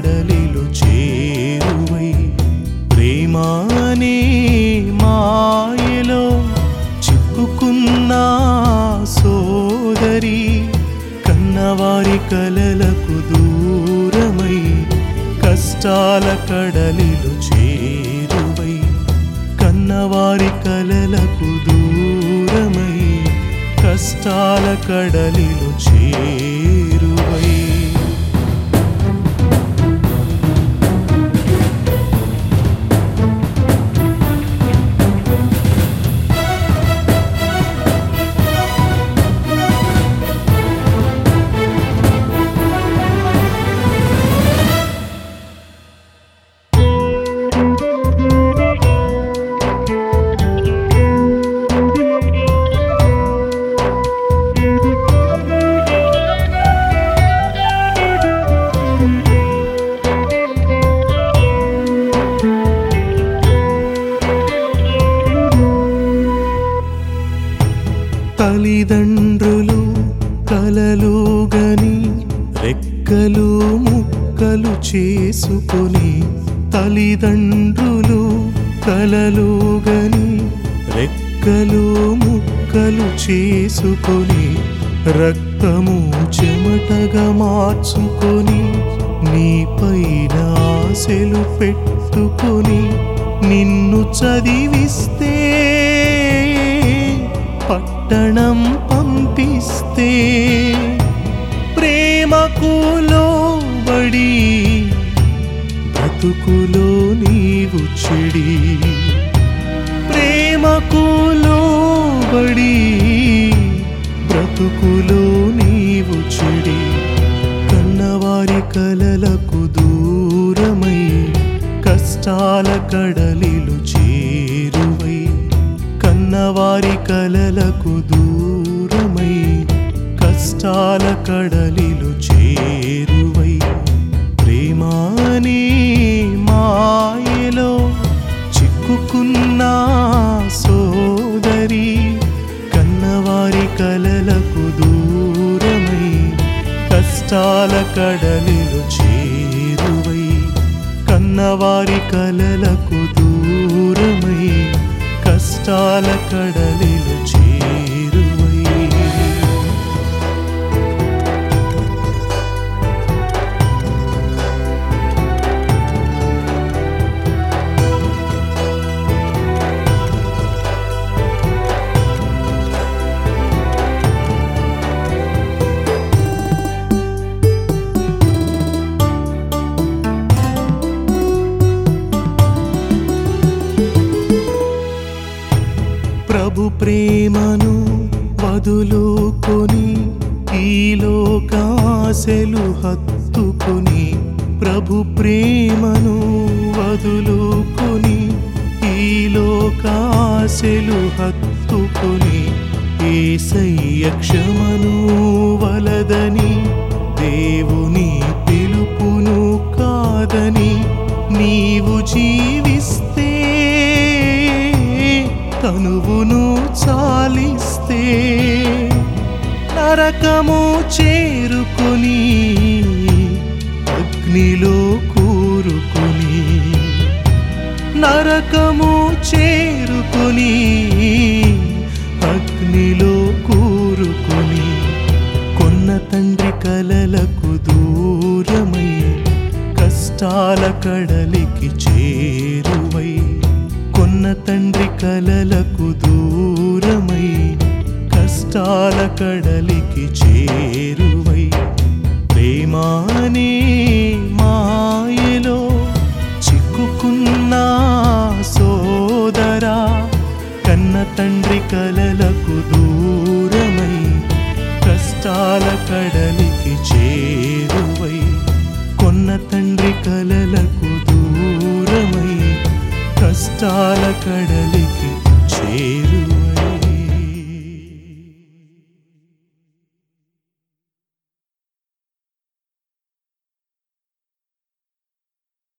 కడలిలో చేరువై ప్రేమానే మాయలో చిక్కుకున్న సోదరి కన్నవారి కలలకు దూరమై కష్టాల కడలిలో చేరువై కన్నవారి కలలకు దూరమై కష్టాల కడలిలో చేరువై తల్లిదండ్రులు కలలుగని రెక్కలు ముక్కలు చేసుకొని తల్లిదండ్రులు కలలుగని రెక్కలు ముక్కలు చేసుకొని రక్తము చెమటగా మార్చుకొని నీపైన ఆశలు పెట్టుకొని నిన్ను చదివిస్తే పట్టణం పంపిస్తే ప్రేమకు లోబడి బ్రతుకులో నీవు చెడి ప్రేమకు లోబడి బ్రతుకులో నీవు చెడి కన్నవారి కలలకు దూరమై కష్టాల కడలిలు చేరువై కన్నవారి కలలకు దూరమై కష్టాల కడలిలు చేరువై ప్రేమానే మాయలో చిక్కుకున్న సోదరి కన్నవారి కలలకు దూరమై కష్టాల కడలిలు చేరువై కన్నవారి కలలకు దూరమై కష్టాల కడలిలు చేరువై ప్రభు ప్రేమను వదులుకొని ఈ లోకాశలు హత్తుకొని ప్రభు ప్రేమను వదులుకొని ఈ లోకాశలు హత్తుకొని ఏసయ్య క్షమను వలదని దేవుని పిలుపును కాదని నీవు జీవిస్తే తనువును చాలిస్తే నరకము చేరుకొని అగ్నిలో కూరుకొని నరకము చేరుకొని అగ్నిలో కూరుకొని కొన్న తండ్రి కలలకు దూరమై కష్టాల కడలికి చేరువై కొన్న తండ్రి కలలకు దూరమై కష్టాల కడలికి చేరువై ప్రేమానే మాయలో చిక్కుకున్న సోదరా కన్న తండ్రి కలలకు దూరమై కష్టాల కడలికి చేరువై కొన్న తండ్రి కలలకు దూరమై కష్టాల కడలికి చేరు